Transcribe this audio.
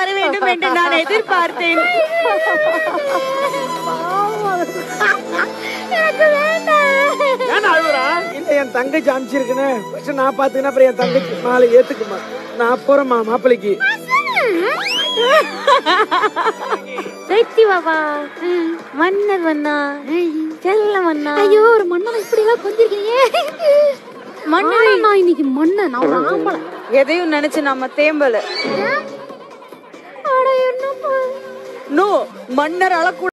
வர வேண்டும் என்று நான் எதிர்பார்த்தேன் எனக்கு வேண்டாம் ஏன் அழுகுறா இல்ல என் தங்கச்சி அமிச்சிருக்குன்னு ஃபர்ஸ்ட் நான் பாத்துக்கினா அப்புறம் என் தங்கச்சி மாலை ஏத்துக்குமா நான் போறேம்மா மாப்பிள்ளைக்கு வெற்றி பாபா மன்னர் மன்னா செல்ல மன்னா ஐயோ ஒரு மன்னனை இப்படி எல்லாம் கொஞ்சிருக்கீங்க மன்னனை நான் இன்னைக்கு மன்னன் நான் ஒரு ஆம்பளை எதையும் நினைச்சு நம்ம தேம்பல அட என்னப்பா நோ மன்னர் அழக்கூடாது